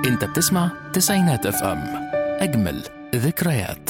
انت بتسمع تسعينات اف ام اجمل ذكريات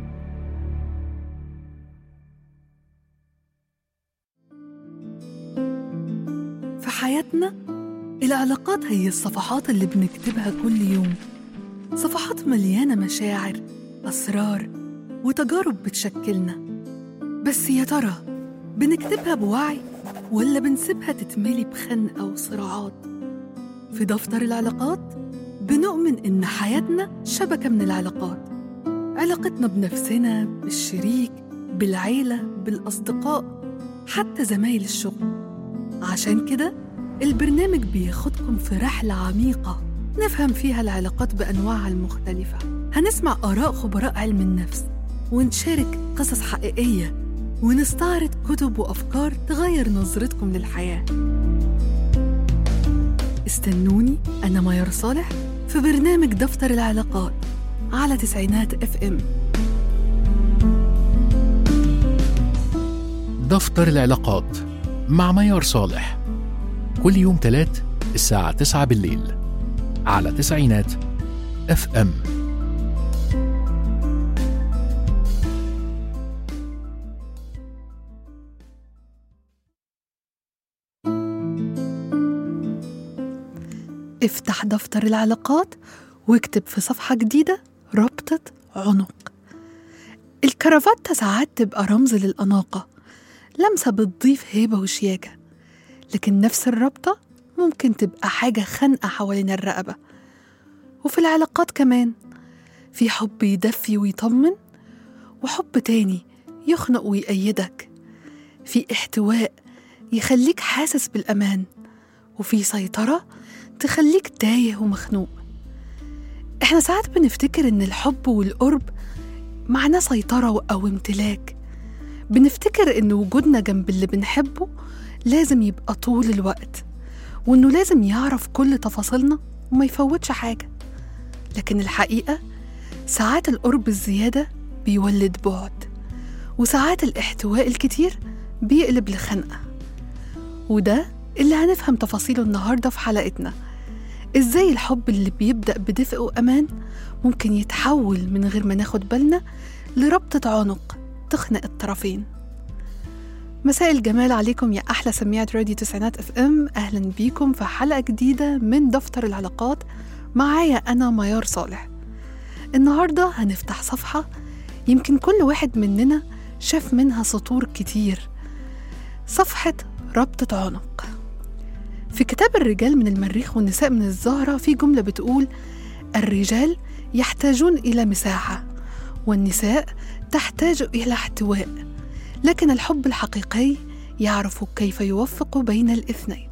في حياتنا العلاقات هي الصفحات اللي بنكتبها كل يوم صفحات مليانة مشاعر أسرار وتجارب بتشكلنا بس يا ترى بنكتبها بوعي ولا بنسيبها تتملي بخنقة وصراعات في دفتر العلاقات بنؤمن إن حياتنا شبكة من العلاقات علاقتنا بنفسنا بالشريك بالعيلة بالأصدقاء حتى زمايل الشغل عشان كده البرنامج بياخدكم في رحلة عميقة نفهم فيها العلاقات بأنواعها المختلفة هنسمع آراء خبراء علم النفس ونشارك قصص حقيقية ونستعرض كتب وأفكار تغير نظرتكم للحياة استنوني أنا ميار صالح في برنامج دفتر العلاقات على تسعينات اف ام دفتر العلاقات مع ميار صالح كل يوم تلات الساعة 9 بالليل على تسعينات اف ام افتح دفتر العلاقات واكتب في صفحة جديدة ربطة عنق الكرافتة ساعات تبقى رمز للأناقة لمسة بتضيف هيبة وشياكة لكن نفس الربطة ممكن تبقى حاجة خانقة حوالين الرقبة وفي العلاقات كمان في حب يدفي ويطمن وحب تاني يخنق ويأيدك في احتواء يخليك حاسس بالأمان وفي سيطرة تخليك تايه ومخنوق احنا ساعات بنفتكر ان الحب والقرب معناه سيطرة أو امتلاك بنفتكر ان وجودنا جنب اللي بنحبه لازم يبقى طول الوقت وانه لازم يعرف كل تفاصيلنا وما يفوتش حاجة لكن الحقيقة ساعات القرب الزيادة بيولد بعد وساعات الاحتواء الكتير بيقلب لخنقة وده اللي هنفهم تفاصيله النهاردة في حلقتنا ازاي الحب اللي بيبدأ بدفء وأمان ممكن يتحول من غير ما ناخد بالنا لربطة عنق تخنق الطرفين مساء الجمال عليكم يا أحلى سميعة راديو تسعينات اف ام أهلا بيكم في حلقة جديدة من دفتر العلاقات معايا أنا ميار صالح النهاردة هنفتح صفحة يمكن كل واحد مننا شاف منها سطور كتير صفحة ربطة عنق في كتاب الرجال من المريخ والنساء من الزهرة في جملة بتقول الرجال يحتاجون إلى مساحة والنساء تحتاج إلى احتواء لكن الحب الحقيقي يعرف كيف يوفق بين الاثنين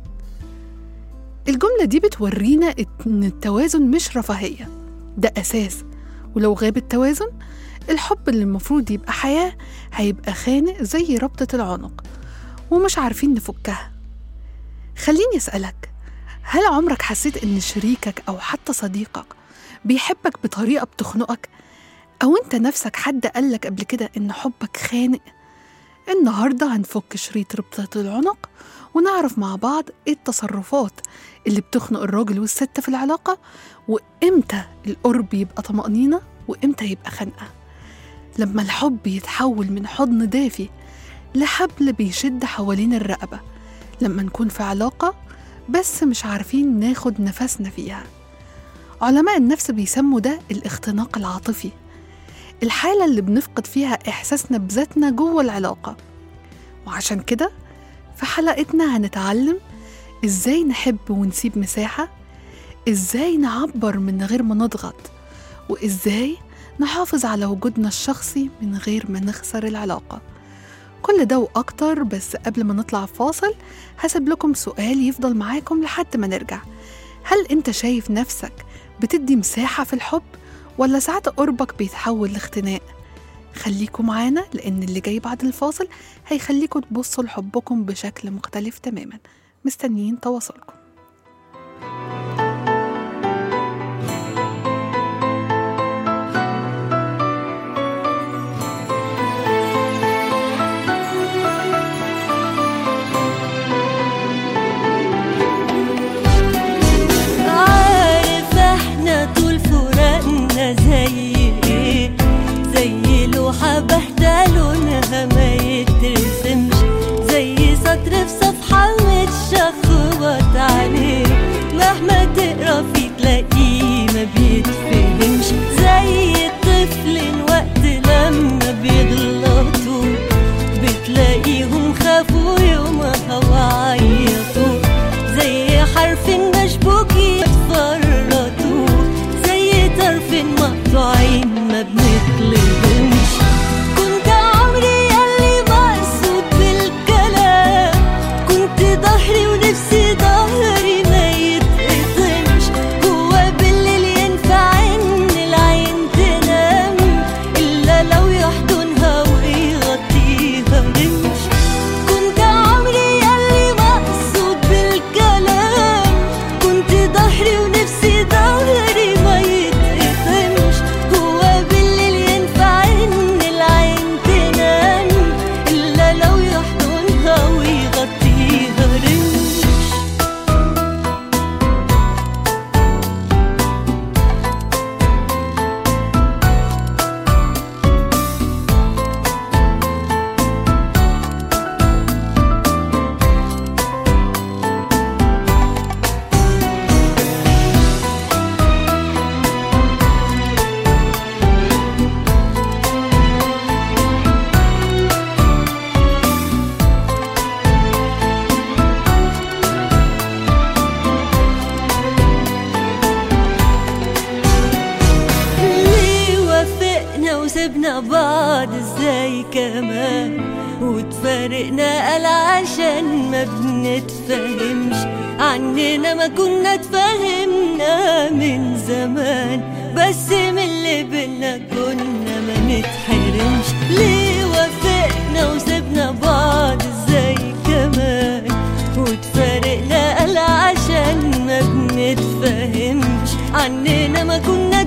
الجملة دي بتورينا إن التوازن مش رفاهية ده أساس ولو غاب التوازن الحب اللي المفروض يبقى حياة هيبقى خانق زي ربطة العنق ومش عارفين نفكها خليني أسألك هل عمرك حسيت إن شريكك أو حتى صديقك بيحبك بطريقة بتخنقك أو أنت نفسك حد قالك قبل كده إن حبك خانق النهاردة هنفك شريط ربطة العنق ونعرف مع بعض إيه التصرفات اللي بتخنق الراجل والست في العلاقة وإمتى القرب يبقى طمأنينة وإمتى يبقى خنقة لما الحب يتحول من حضن دافي لحبل بيشد حوالين الرقبة لما نكون في علاقة بس مش عارفين ناخد نفسنا فيها علماء النفس بيسموا ده الاختناق العاطفي الحالة اللي بنفقد فيها إحساسنا بذاتنا جوه العلاقة وعشان كده في حلقتنا هنتعلم إزاي نحب ونسيب مساحة إزاي نعبر من غير ما نضغط وإزاي نحافظ على وجودنا الشخصي من غير ما نخسر العلاقة كل ده وأكتر بس قبل ما نطلع فاصل هسيب لكم سؤال يفضل معاكم لحد ما نرجع هل أنت شايف نفسك بتدي مساحة في الحب ولا ساعات قربك بيتحول لاختناق خليكم معانا لأن اللي جاي بعد الفاصل هيخليكم تبصوا لحبكم بشكل مختلف تماما مستنيين تواصلكم عارف احنا بعض ازاي كمان وتفارقنا قال عشان ما بنتفهمش عننا ما كنا اتفهمنا من زمان بس من اللي بينا كنا ما نتحرمش ليه وافقنا وسبنا بعض ازاي كمان وتفارقنا قال عشان ما بنتفهمش عننا ما كنا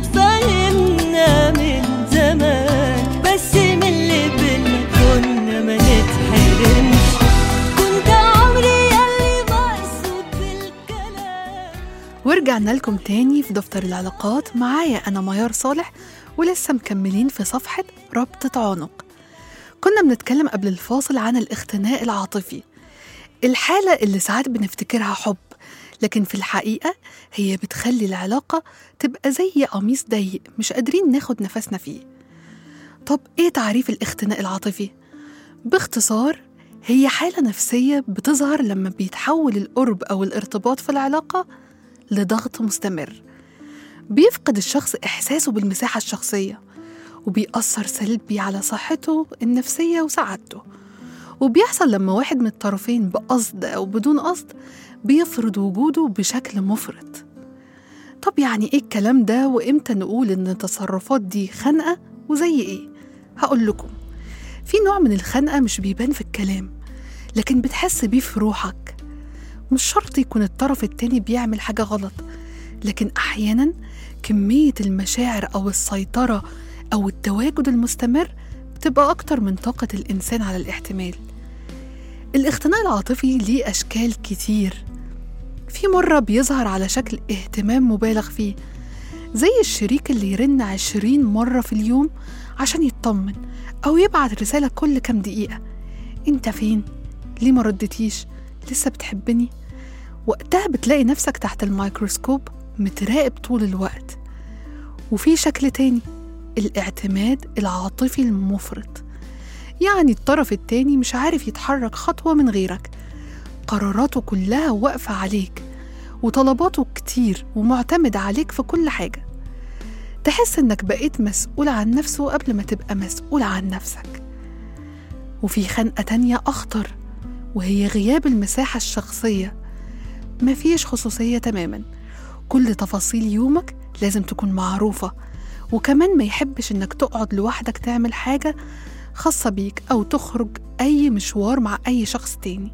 اتفهمنا من زمان بس من اللي بينا كنا ما نتحرمش كنت عمري ياللي مقصود بالكلام ورجعنا لكم تاني في دفتر العلاقات معايا أنا ميار صالح ولسه مكملين في صفحة ربطة عنق كنا بنتكلم قبل الفاصل عن الاختناق العاطفي الحالة اللي ساعات بنفتكرها حب لكن في الحقيقة هي بتخلي العلاقة تبقى زي قميص ضيق مش قادرين ناخد نفسنا فيه طب إيه تعريف الاختناق العاطفي؟ باختصار هي حالة نفسية بتظهر لما بيتحول القرب أو الارتباط في العلاقة لضغط مستمر بيفقد الشخص إحساسه بالمساحة الشخصية وبيأثر سلبي على صحته النفسية وسعادته وبيحصل لما واحد من الطرفين بقصد أو بدون قصد بيفرض وجوده بشكل مفرط طب يعني إيه الكلام ده وإمتى نقول إن التصرفات دي خنقة وزي إيه؟ هقول لكم في نوع من الخنقة مش بيبان في الكلام لكن بتحس بيه في روحك مش شرط يكون الطرف التاني بيعمل حاجة غلط لكن أحيانا كمية المشاعر أو السيطرة أو التواجد المستمر بتبقى أكتر من طاقة الإنسان على الاحتمال الاختناق العاطفي ليه أشكال كتير في مرة بيظهر على شكل اهتمام مبالغ فيه زي الشريك اللي يرن عشرين مرة في اليوم عشان يطمن أو يبعت رسالة كل كام دقيقة انت فين؟ ليه ما ردتيش؟ لسه بتحبني؟ وقتها بتلاقي نفسك تحت الميكروسكوب متراقب طول الوقت وفي شكل تاني الاعتماد العاطفي المفرط يعني الطرف التاني مش عارف يتحرك خطوة من غيرك قراراته كلها واقفة عليك وطلباته كتير ومعتمد عليك في كل حاجة تحس إنك بقيت مسؤول عن نفسه قبل ما تبقى مسؤول عن نفسك وفي خنقة تانية أخطر وهي غياب المساحة الشخصية مفيش خصوصية تماما كل تفاصيل يومك لازم تكون معروفة وكمان ما يحبش إنك تقعد لوحدك تعمل حاجة خاصة بيك أو تخرج أي مشوار مع أي شخص تاني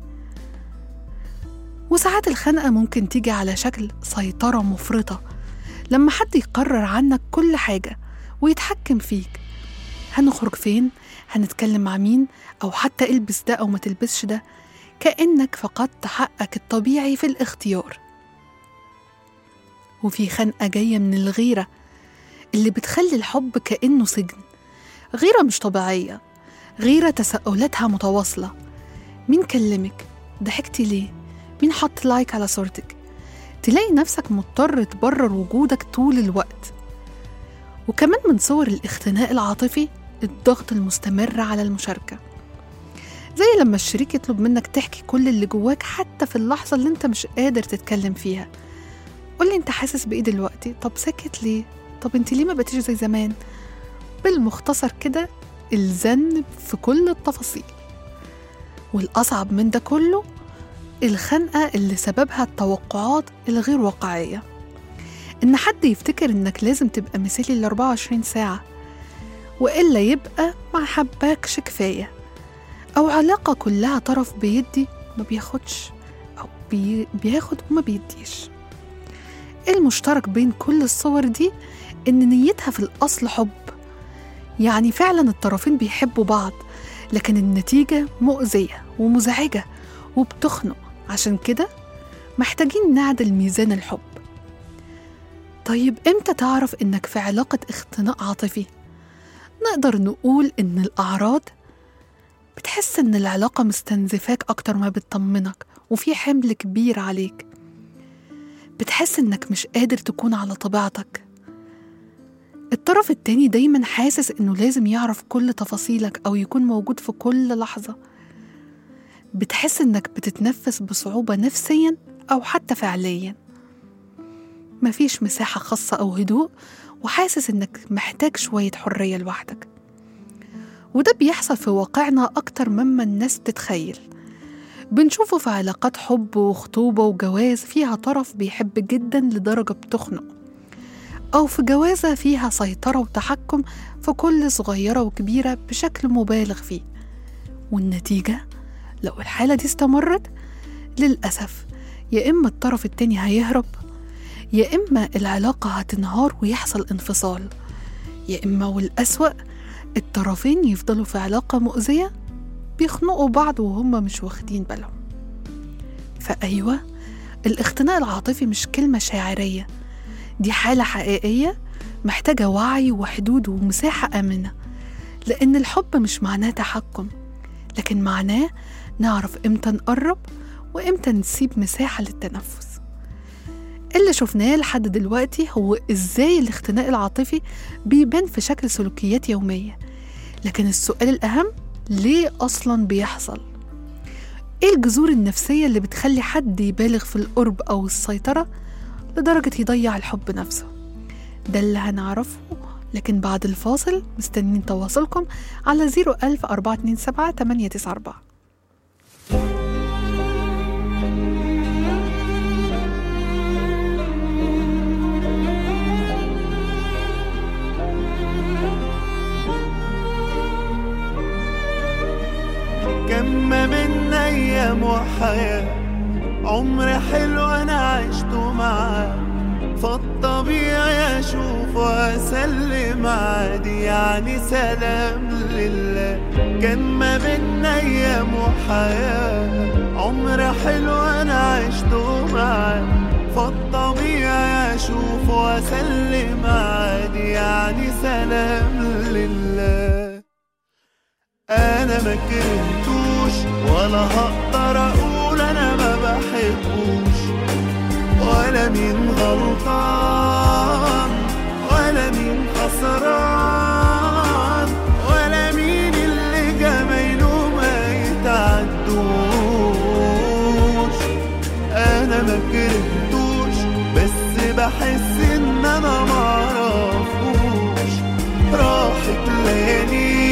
وساعات الخنقة ممكن تيجي على شكل سيطرة مفرطة لما حد يقرر عنك كل حاجة ويتحكم فيك هنخرج فين هنتكلم مع مين أو حتى البس ده أو ما تلبسش ده كأنك فقدت حقك الطبيعي في الاختيار وفي خنقة جاية من الغيرة اللي بتخلي الحب كأنه سجن غيرة مش طبيعية غيرة تساؤلاتها متواصلة مين كلمك؟ ضحكتي ليه؟ مين حط لايك على صورتك؟ تلاقي نفسك مضطر تبرر وجودك طول الوقت وكمان من صور الاختناق العاطفي الضغط المستمر على المشاركة زي لما الشريك يطلب منك تحكي كل اللي جواك حتى في اللحظة اللي انت مش قادر تتكلم فيها قولي انت حاسس بايه دلوقتي طب ساكت ليه طب انت ليه ما بقيتيش زي زمان بالمختصر كده الزن في كل التفاصيل والأصعب من ده كله الخنقة اللي سببها التوقعات الغير واقعية إن حد يفتكر إنك لازم تبقى مثالي ال 24 ساعة وإلا يبقى ما حباكش كفاية أو علاقة كلها طرف بيدي ما بياخدش أو بي بياخد وما بيديش المشترك بين كل الصور دي إن نيتها في الأصل حب يعني فعلا الطرفين بيحبوا بعض لكن النتيجة مؤذية ومزعجة وبتخنق عشان كده محتاجين نعدل ميزان الحب طيب امتى تعرف انك في علاقة اختناق عاطفي؟ نقدر نقول ان الأعراض بتحس ان العلاقة مستنزفاك أكتر ما بتطمنك وفي حمل كبير عليك بتحس انك مش قادر تكون على طبيعتك الطرف التاني دايما حاسس انه لازم يعرف كل تفاصيلك او يكون موجود في كل لحظة بتحس انك بتتنفس بصعوبة نفسيا او حتى فعليا مفيش مساحة خاصة او هدوء وحاسس انك محتاج شوية حرية لوحدك وده بيحصل في واقعنا أكتر مما الناس بتتخيل بنشوفه في علاقات حب وخطوبة وجواز فيها طرف بيحب جدا لدرجة بتخنق أو في جوازة فيها سيطرة وتحكم في كل صغيرة وكبيرة بشكل مبالغ فيه والنتيجة لو الحالة دي استمرت للأسف يا إما الطرف التاني هيهرب يا إما العلاقة هتنهار ويحصل انفصال يا إما والأسوأ الطرفين يفضلوا في علاقة مؤذية بيخنقوا بعض وهم مش واخدين بالهم فأيوة الاختناق العاطفي مش كلمة شاعرية دي حالة حقيقية محتاجة وعي وحدود ومساحة آمنة لأن الحب مش معناه تحكم لكن معناه نعرف إمتى نقرب وإمتى نسيب مساحة للتنفس اللي شفناه لحد دلوقتي هو إزاي الاختناق العاطفي بيبان في شكل سلوكيات يومية لكن السؤال الأهم ليه أصلا بيحصل؟ إيه الجذور النفسية اللي بتخلي حد يبالغ في القرب أو السيطرة لدرجة يضيع الحب نفسه؟ ده اللي هنعرفه لكن بعد الفاصل مستنيين تواصلكم على 01000 427 894 كم من ايام وحياة عمر حلو انا عشته معاه فالطبيعي اشوف واسلم عادي يعني سلام لله كان ما بين ايام وحياة عمر حلو انا عشته معاه فالطبيعي اشوف واسلم عادي يعني سلام لله انا ما كرهتوش ولا هقدر اقول انا ما بحبوش ولا مين غلطان ولا مين خسران ولا مين اللي جمايله ما يتعدوش انا ما كرهتوش بس بحس ان انا معرفوش راحت ليالي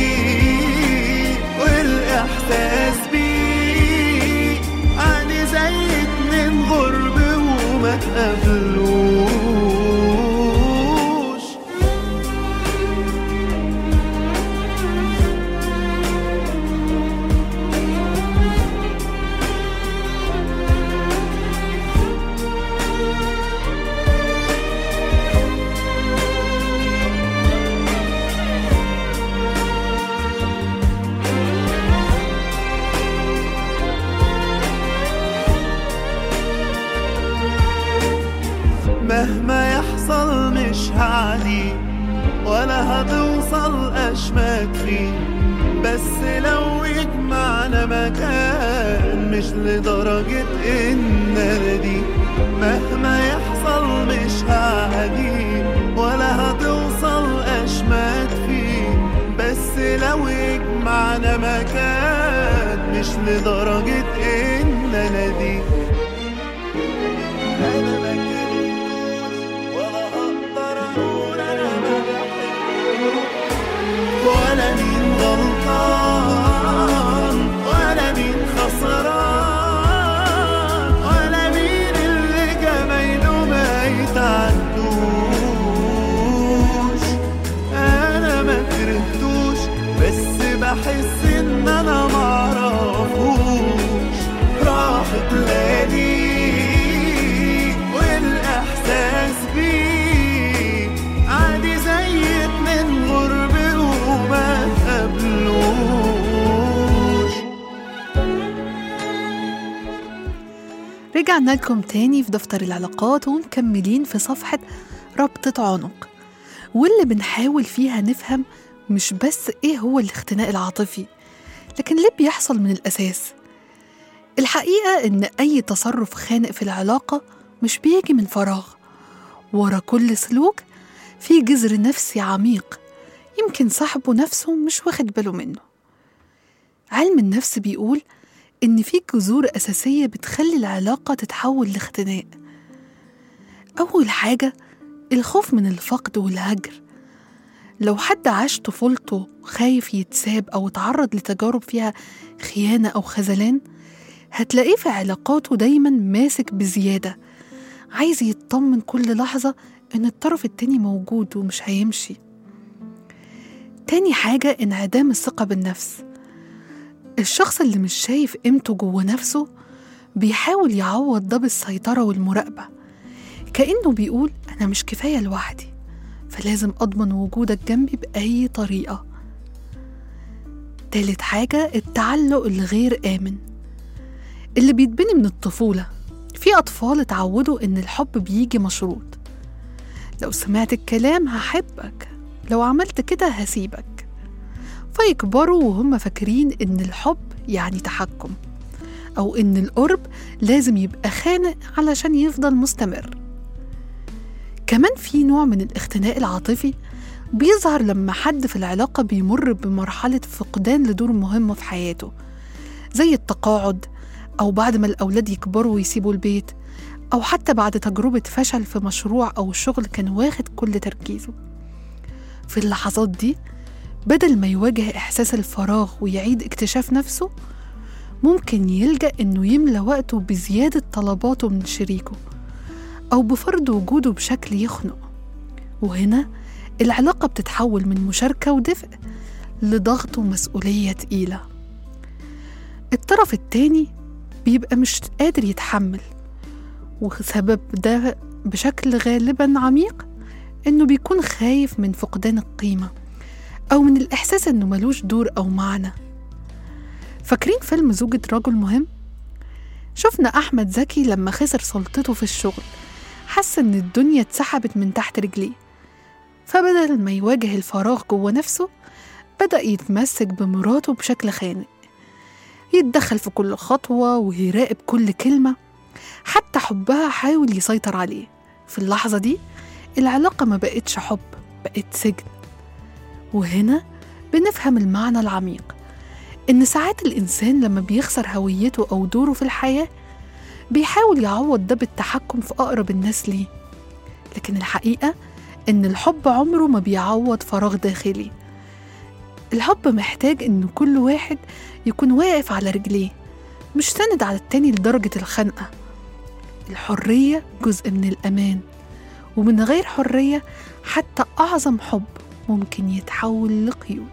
والاحساس بيه يعني زي اتنين غرب وما تقابلوش مهما يحصل مش هعدي ولا هتوصل أشماك فيه بس لو يجمعنا مكان مش لدرجة إن أنا دي مهما يحصل مش هعدي ولا هتوصل أشماك فيه بس لو يجمعنا مكان مش لدرجة إن أنا دي أنا ما كرهتوش ولا هقدر أقول أنا ما بحبوش ولا مين غلطان ولا مين خسران ولا مين اللي جمايله ما يتعدوش أنا ما كرهتوش بس بحس إن أنا معرفوش راحت ليالي والإحساس بيه عادي زي اتنين غرب وما قبلوش رجعنا لكم تاني في دفتر العلاقات ومكملين في صفحة ربطة عنق واللي بنحاول فيها نفهم مش بس ايه هو الاختناق العاطفي لكن ليه بيحصل من الأساس الحقيقة إن أي تصرف خانق في العلاقة مش بيجي من فراغ ورا كل سلوك في جذر نفسي عميق يمكن صاحبه نفسه مش واخد باله منه علم النفس بيقول إن في جذور أساسية بتخلي العلاقة تتحول لاختناق أول حاجة الخوف من الفقد والهجر لو حد عاش طفولته خايف يتساب أو اتعرض لتجارب فيها خيانة أو خذلان هتلاقيه في علاقاته دايما ماسك بزيادة عايز يطمن كل لحظة إن الطرف التاني موجود ومش هيمشي تاني حاجة انعدام الثقة بالنفس الشخص اللي مش شايف قيمته جوه نفسه بيحاول يعوض ده بالسيطرة والمراقبة كأنه بيقول أنا مش كفاية لوحدي فلازم أضمن وجودك جنبي بأي طريقة تالت حاجة التعلق الغير آمن اللي بيتبني من الطفولة في أطفال اتعودوا إن الحب بيجي مشروط لو سمعت الكلام هحبك لو عملت كده هسيبك فيكبروا وهم فاكرين إن الحب يعني تحكم أو إن القرب لازم يبقى خانق علشان يفضل مستمر كمان في نوع من الاختناق العاطفي بيظهر لما حد في العلاقة بيمر بمرحلة فقدان لدور مهم في حياته زي التقاعد أو بعد ما الأولاد يكبروا ويسيبوا البيت أو حتى بعد تجربة فشل في مشروع أو شغل كان واخد كل تركيزه في اللحظات دي بدل ما يواجه إحساس الفراغ ويعيد اكتشاف نفسه ممكن يلجأ إنه يملى وقته بزيادة طلباته من شريكه أو بفرض وجوده بشكل يخنق وهنا العلاقة بتتحول من مشاركة ودفء لضغط ومسؤولية تقيلة الطرف التاني بيبقى مش قادر يتحمل وسبب ده بشكل غالبا عميق إنه بيكون خايف من فقدان القيمة أو من الإحساس إنه ملوش دور أو معنى فاكرين فيلم زوجة رجل مهم؟ شفنا أحمد زكي لما خسر سلطته في الشغل حس إن الدنيا اتسحبت من تحت رجليه فبدل ما يواجه الفراغ جوه نفسه بدأ يتمسك بمراته بشكل خانق يتدخل في كل خطوة ويراقب كل كلمة حتى حبها حاول يسيطر عليه في اللحظة دي العلاقة ما بقتش حب بقت سجن وهنا بنفهم المعنى العميق إن ساعات الإنسان لما بيخسر هويته أو دوره في الحياة بيحاول يعوض ده بالتحكم في أقرب الناس ليه لكن الحقيقة إن الحب عمره ما بيعوض فراغ داخلي الحب محتاج إن كل واحد يكون واقف على رجليه مش ساند على التاني لدرجة الخنقة الحرية جزء من الأمان ومن غير حرية حتى أعظم حب ممكن يتحول لقيود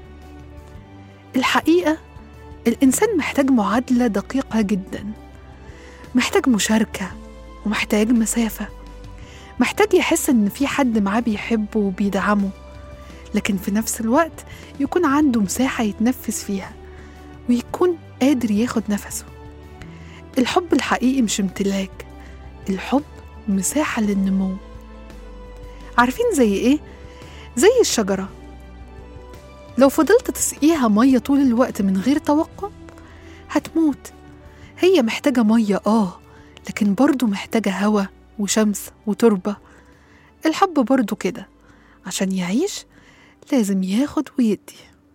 الحقيقة الإنسان محتاج معادلة دقيقة جدا محتاج مشاركة ومحتاج مسافة محتاج يحس إن في حد معاه بيحبه وبيدعمه لكن في نفس الوقت يكون عنده مساحة يتنفس فيها ويكون قادر ياخد نفسه الحب الحقيقي مش امتلاك الحب مساحة للنمو عارفين زي ايه؟ زي الشجرة لو فضلت تسقيها مية طول الوقت من غير توقف هتموت هي محتاجة مية آه لكن برضو محتاجة هوا وشمس وتربة الحب برضو كده عشان يعيش لازم ياخد ويدي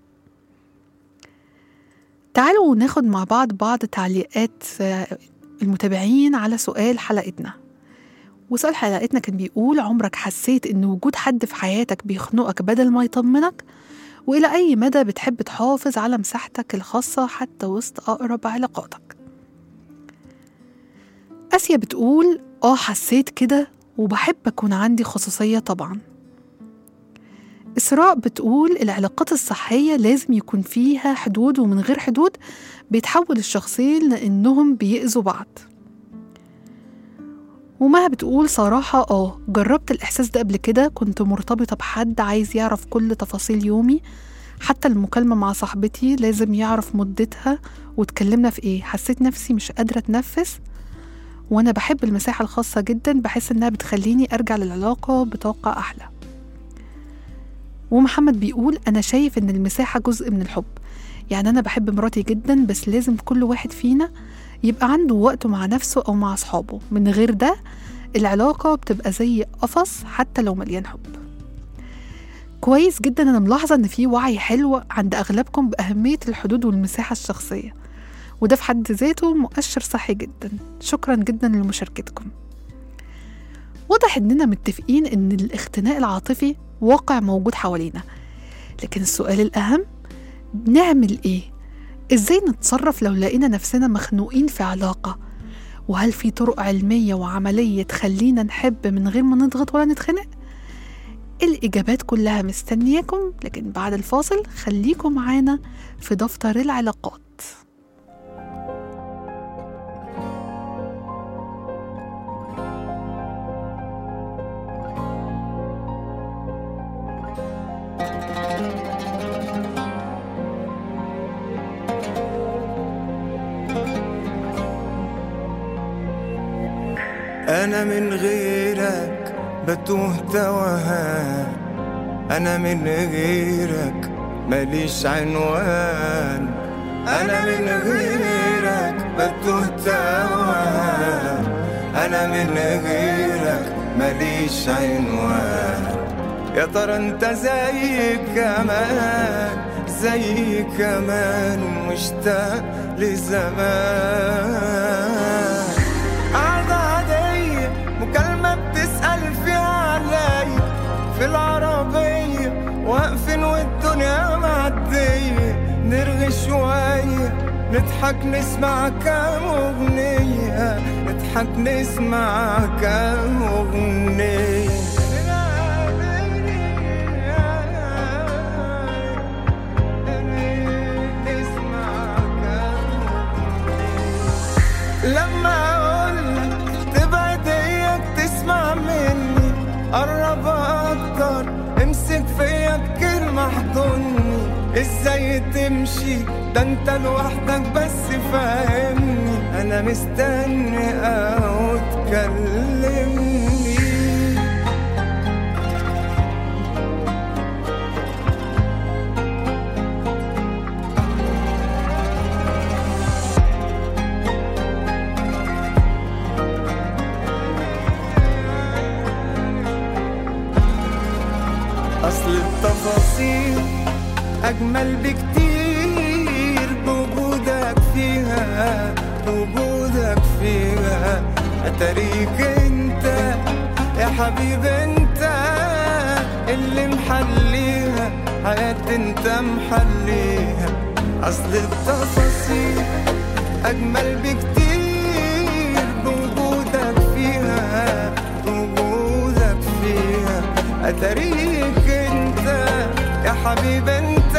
تعالوا ناخد مع بعض بعض تعليقات آه، المتابعين على سؤال حلقتنا وسؤال حلقتنا كان بيقول عمرك حسيت إن وجود حد في حياتك بيخنقك بدل ما يطمنك وإلى أي مدى بتحب تحافظ على مساحتك الخاصة حتى وسط أقرب علاقاتك آسيا بتقول آه حسيت كده وبحب أكون عندي خصوصية طبعا إسراء بتقول العلاقات الصحية لازم يكون فيها حدود ومن غير حدود بيتحول الشخصين لأنهم بيأذوا بعض ومها بتقول صراحة اه جربت الإحساس ده قبل كده كنت مرتبطة بحد عايز يعرف كل تفاصيل يومي حتى المكالمة مع صاحبتي لازم يعرف مدتها واتكلمنا في ايه حسيت نفسي مش قادرة اتنفس وانا بحب المساحة الخاصة جدا بحس انها بتخليني ارجع للعلاقة بطاقة احلى ومحمد بيقول انا شايف ان المساحة جزء من الحب يعني انا بحب مراتي جدا بس لازم كل واحد فينا يبقى عنده وقته مع نفسه او مع اصحابه من غير ده العلاقة بتبقى زي قفص حتى لو مليان حب كويس جدا انا ملاحظة ان في وعي حلو عند اغلبكم باهمية الحدود والمساحة الشخصية وده في حد ذاته مؤشر صحي جدا شكرا جدا لمشاركتكم واضح اننا متفقين ان الاختناق العاطفي واقع موجود حوالينا لكن السؤال الأهم نعمل إيه؟ إزاي نتصرف لو لقينا نفسنا مخنوقين في علاقة؟ وهل في طرق علمية وعملية تخلينا نحب من غير ما نضغط ولا نتخنق؟ الإجابات كلها مستنياكم لكن بعد الفاصل خليكم معانا في دفتر العلاقات أنا من غيرك بتوه توهان أنا من غيرك ماليش عنوان أنا من غيرك بتوه توهان أنا من غيرك ماليش عنوان يا ترى انت زي كمان زي كمان مشتاق لزمان قعدة عادية مكالمة بتسأل فيها عليا في العربية واقفين والدنيا معدية نرغي شوية نضحك نسمع كام أغنية نضحك نسمع كام أغنية نسمع كام لما اقولك تبعد اياك تسمع مني قرب اكتر امسك فيا بكلمة احضني ازاي تمشي ده انت لوحدك بس فاهمني انا مستني او تكلمني أصل التفاصيل أجمل بكتير بوجودك فيها بوجودك فيها أتاريك أنت يا حبيب أنت اللي محليها حياتي أنت محليها أصل التفاصيل أجمل بكتير بوجودك فيها بوجودك فيها أتاريك أنت يا حبيب أنت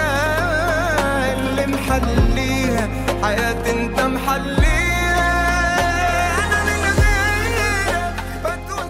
اللي محليها حياتي أنت محليها أنا من غيرك بتوه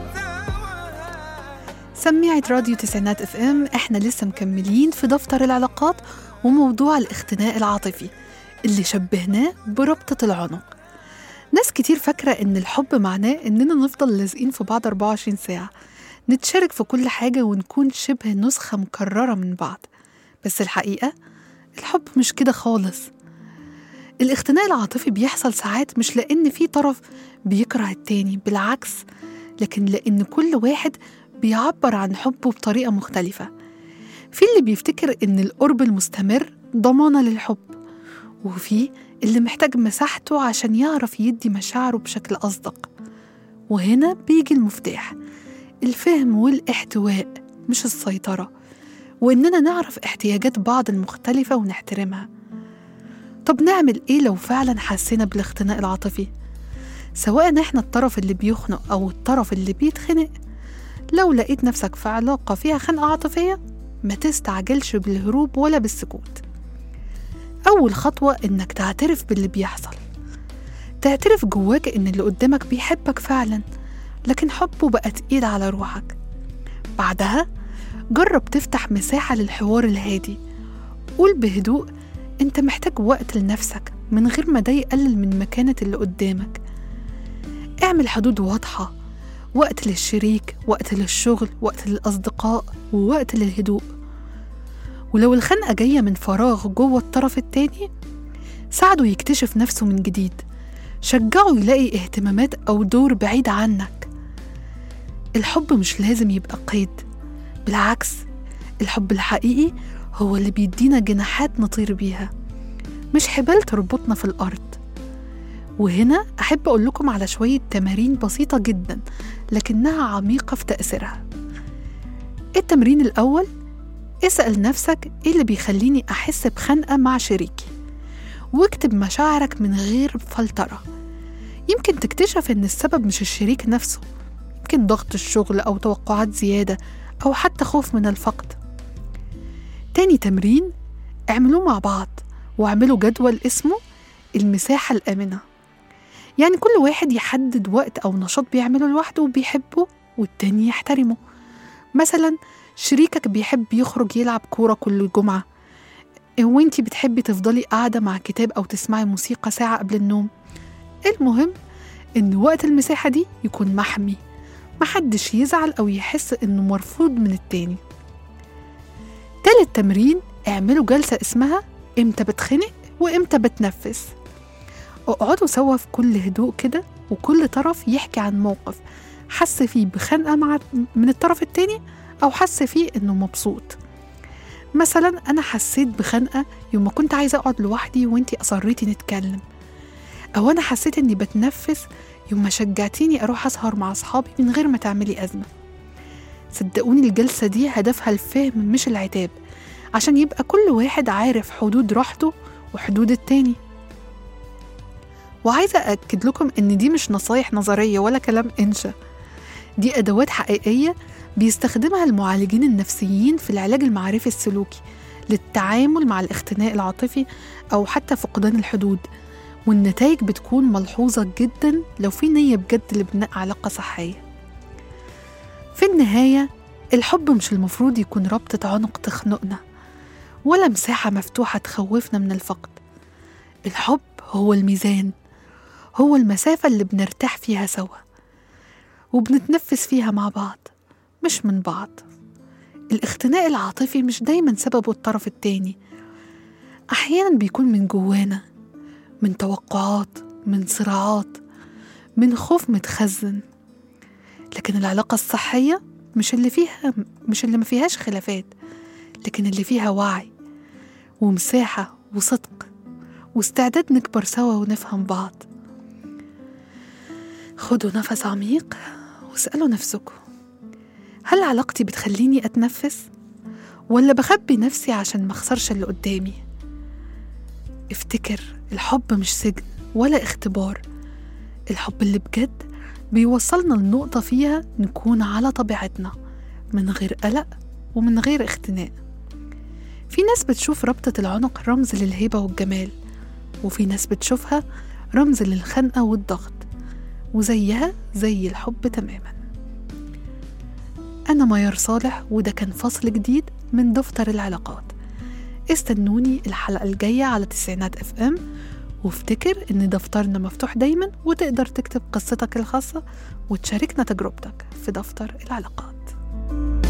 توهان سميعة راديو تسعينات اف ام احنا لسه مكملين في دفتر العلاقات وموضوع الاختناق العاطفي اللي شبهناه بربطة العنق ناس كتير فاكرة ان الحب معناه اننا نفضل لازقين في بعض 24 ساعة نتشارك في كل حاجة ونكون شبه نسخة مكررة من بعض بس الحقيقة الحب مش كده خالص الاختناق العاطفي بيحصل ساعات مش لأن في طرف بيكره التاني بالعكس لكن لأن كل واحد بيعبر عن حبه بطريقة مختلفة في اللي بيفتكر إن القرب المستمر ضمانة للحب وفي اللي محتاج مساحته عشان يعرف يدي مشاعره بشكل أصدق وهنا بيجي المفتاح الفهم والاحتواء مش السيطرة وإننا نعرف احتياجات بعض المختلفة ونحترمها طب نعمل إيه لو فعلا حسينا بالاختناق العاطفي؟ سواء إحنا الطرف اللي بيخنق أو الطرف اللي بيتخنق لو لقيت نفسك في علاقة فيها خنقة عاطفية ما تستعجلش بالهروب ولا بالسكوت أول خطوة إنك تعترف باللي بيحصل تعترف جواك إن اللي قدامك بيحبك فعلا لكن حبه بقى تقيل على روحك بعدها جرب تفتح مساحة للحوار الهادي قول بهدوء انت محتاج وقت لنفسك من غير ما ده يقلل من مكانة اللي قدامك اعمل حدود واضحة وقت للشريك وقت للشغل وقت للأصدقاء ووقت للهدوء ولو الخنقة جاية من فراغ جوه الطرف التاني ساعده يكتشف نفسه من جديد شجعه يلاقي اهتمامات أو دور بعيد عنك الحب مش لازم يبقى قيد بالعكس الحب الحقيقي هو اللي بيدينا جناحات نطير بيها مش حبال تربطنا في الأرض وهنا أحب أقول لكم على شوية تمارين بسيطة جدا لكنها عميقة في تأثيرها التمرين الأول اسأل نفسك إيه اللي بيخليني أحس بخنقة مع شريكي واكتب مشاعرك من غير فلترة يمكن تكتشف إن السبب مش الشريك نفسه يمكن ضغط الشغل أو توقعات زيادة أو حتى خوف من الفقد تاني تمرين اعملوه مع بعض واعملوا جدول اسمه المساحة الآمنة يعني كل واحد يحدد وقت أو نشاط بيعمله لوحده وبيحبه والتاني يحترمه مثلا شريكك بيحب يخرج يلعب كورة كل جمعة وانتي بتحبي تفضلي قاعدة مع كتاب أو تسمعي موسيقى ساعة قبل النوم المهم إن وقت المساحة دي يكون محمي محدش يزعل أو يحس إنه مرفوض من التاني تالت تمرين اعملوا جلسة اسمها امتى بتخنق وامتى بتنفس اقعدوا سوا في كل هدوء كده وكل طرف يحكي عن موقف حس فيه بخنقة مع من الطرف التاني أو حس فيه إنه مبسوط مثلا أنا حسيت بخنقة يوم ما كنت عايزة أقعد لوحدي وإنتي أصريتي نتكلم أو أنا حسيت إني بتنفس يوم ما شجعتيني أروح أسهر مع أصحابي من غير ما تعملي أزمة صدقوني الجلسة دي هدفها الفهم مش العتاب عشان يبقى كل واحد عارف حدود راحته وحدود التاني وعايزة أأكد لكم إن دي مش نصايح نظرية ولا كلام إنشا دي أدوات حقيقية بيستخدمها المعالجين النفسيين في العلاج المعرفي السلوكي للتعامل مع الاختناق العاطفي أو حتى فقدان الحدود والنتائج بتكون ملحوظة جدا لو في نية بجد لبناء علاقة صحية في النهاية الحب مش المفروض يكون ربطة عنق تخنقنا ولا مساحة مفتوحة تخوفنا من الفقد الحب هو الميزان هو المسافة اللي بنرتاح فيها سوا وبنتنفس فيها مع بعض مش من بعض الاختناق العاطفي مش دايما سببه الطرف التاني أحيانا بيكون من جوانا من توقعات من صراعات من خوف متخزن لكن العلاقة الصحية مش اللي فيها مش اللي ما فيهاش خلافات لكن اللي فيها وعي ومساحة وصدق واستعداد نكبر سوا ونفهم بعض خدوا نفس عميق واسألوا نفسكم هل علاقتي بتخليني أتنفس؟ ولا بخبي نفسي عشان مخسرش اللي قدامي؟ افتكر الحب مش سجن ولا اختبار الحب اللي بجد بيوصلنا لنقطة فيها نكون على طبيعتنا من غير قلق ومن غير اختناق في ناس بتشوف ربطة العنق رمز للهيبة والجمال وفي ناس بتشوفها رمز للخنقة والضغط وزيها زي الحب تماما أنا ميار صالح وده كان فصل جديد من دفتر العلاقات استنوني الحلقة الجاية على تسعينات اف ام وافتكر ان دفترنا مفتوح دايما وتقدر تكتب قصتك الخاصة وتشاركنا تجربتك في دفتر العلاقات